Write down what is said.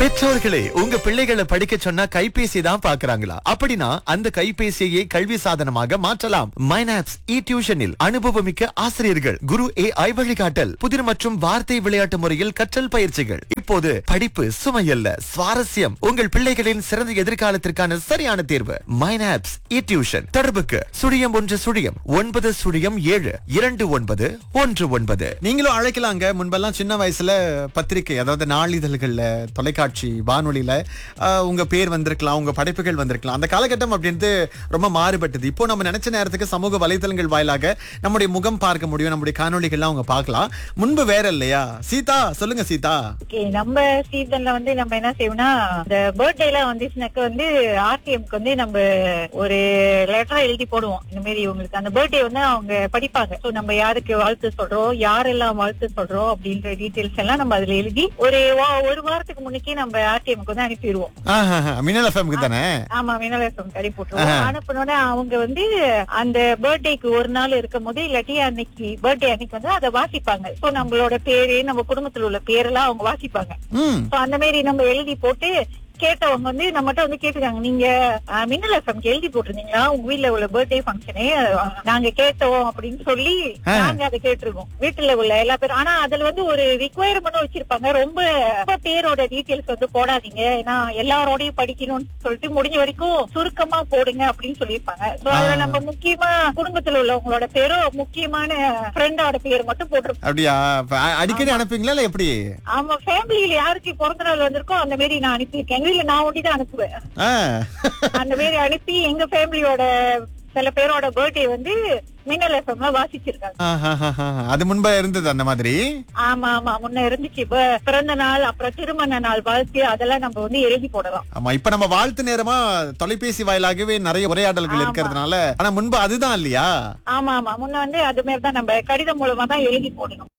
பெற்றோர்களே உங்க பிள்ளைகளை படிக்க சொன்னா கைபேசி தான் பாக்குறாங்களா அப்படின்னா அந்த கைபேசியை கல்வி சாதனமாக மாற்றலாம் மைனாப்ஸ் இ டியூஷனில் அனுபவமிக்க ஆசிரியர்கள் குரு ஏ ஐ வழிகாட்டல் புதிர் மற்றும் வார்த்தை விளையாட்டு முறையில் கற்றல் பயிற்சிகள் இப்போது படிப்பு சுமையல்ல சுவாரஸ்யம் உங்கள் பிள்ளைகளின் சிறந்த எதிர்காலத்திற்கான சரியான தேர்வு மைனாப்ஸ் இ டியூஷன் தொடர்புக்கு சுழியம் ஒன்று சுழியம் ஒன்பது சுழியம் ஏழு இரண்டு ஒன்பது ஒன்று ஒன்பது நீங்களும் அழைக்கலாங்க முன்பெல்லாம் சின்ன வயசுல பத்திரிகை அதாவது நாளிதழ்கள்ல தொலைக்காட்சி வானொலியில ஆஹ், உங்க பேர் வந்திருக்கலாம் உங்க படைப்புகள் வந்திருக்கலாம் அந்த காலகட்டம் அப்படின்ட்டு ரொம்ப மாறுபட்டது இப்போ நம்ம நினைச்ச நேரத்துக்கு சமூக வலைதளங்கள் வாயிலாக நம்முடைய முகம் பார்க்க முடியும் நம்முடைய காணொளிகள்லாம் அவங்க பார்க்கலாம் முன்பு வேற இல்லையா சீதா சொல்லுங்க சீதா ஓகே நம்ம சீசன்ல வந்து நம்ம என்ன செய்வோம்னா இந்த பர்த்டே எல்லாம் வந்துச்சுனாக்க வந்து ஆர்டிஎம்க்கு வந்து நம்ம ஒரு லெட்டரா எழுதி போடுவோம் இந்த மாதிரி இவங்களுக்கு அந்த பர்த்டே வந்து அவங்க படிப்பாங்க சோ நம்ம யாருக்கு வாழ்த்து சொல்றோம் யாரெல்லாம் வாழ்த்து சொல்றோம் அப்படின்ற டீடைல்ஸ் எல்லாம் நம்ம அதுல எழுதி ஒரு வா- ஒரு வாரத்துக்கு முன்னுக்கே நம்ம ஆர்டிஎம்க்கு வந்து அனுப்பிடுவோம் ஆஹ் மின்னல் எஃப்எம்க்கு தானே ஆமா வினலேசம் கறி போட்டுருவோம் அனுப்பினோட அவங்க வந்து அந்த பர்த்டேக்கு ஒரு நாள் இருக்கும் போது இல்லாட்டி அன்னைக்கு பர்த்டே அன்னைக்கு வந்து அதை வாசிப்பாங்க சோ நம்மளோட பேரு நம்ம குடும்பத்துல உள்ள பேரெல்லாம் அவங்க வாசிப்பாங்க ம் So, அந்த மாதிரி நம்ம எழுதி போட்டு கேட்டவங்க வந்து நம்மகிட்ட வந்து கேட்டுருக்காங்க நீங்க அஹ், மின்னல் எஃப்எம்க்கு எழுதி போட்டிருந்தீங்களா உங்க வீட்ல உள்ள பர்த்டே ஃபங்க்ஷனு நாங்க கேட்டோம் அப்படின்னு சொல்லி நாங்க அதை கேட்டிருக்கோம் வீட்டுல உள்ள எல்லா பேரும் ஆனா அதுல வந்து ஒரு ரிக்குவயர்மெண்ட் வச்சிருப்பாங்க ரொம்ப ரொம்ப பேரோட டீடைல்ஸ் வந்து போடாதீங்க ஏன்னா எல்லாரோடையும் படிக்கணும்னு சொல்லிட்டு முடிஞ்ச வரைக்கும் சுருக்கமா போடுங்க அப்படின்னு சொல்லியிருப்பாங்க சோ அதுல நம்ம முக்கியமா குடும்பத்துல உள்ளவங்களோட பேரும் முக்கியமான ஃப்ரெண்டோட பேர் மட்டும் போட்டிருப்போம் அப்படியா அப்ப அ- அடிக்கடி அனுப்புவீங்களா இல்ல எப்படி ஆமா ஃபேமிலியில யாருக்கு பிறந்த நாள் வந்திருக்கோ அந்த மாதிரி நான் அனுப்பியிருக்கேன் எங்க வீட்டுல நான் ஒண்டி தான் அனுப்புவேன் ஆஹ் அந்த மாதிரி அனுப்பி எங்க ஃபேமிலியோட சில பேரோட பர்த்டே வந்து மின்னல் எஃப்எம்ல வாசிச்சிருக்காங்க ஆஹாஹாஹா. அது முன்பா இருந்தது அந்த மாதிரி ஆமா ஆமா முன்ன இருந்துச்சு இப்ப பிறந்த நாள் அப்புறம் திருமண நாள் வாழ்த்து அதெல்லாம் நம்ம வந்து எழுதி போடலாம் ஆமா இப்ப நம்ம வாழ்த்து நேரமா தொலைபேசி வாயிலாகவே நிறைய உரையாடல்கள் இருக்கிறதுனால ஆனா முன்பு அதுதான் இல்லையா ஆமா ஆமா முன்ன வந்து அது மாதிரி தான் நம்ம கடிதம் மூலமா தான் எழுதி போடணும்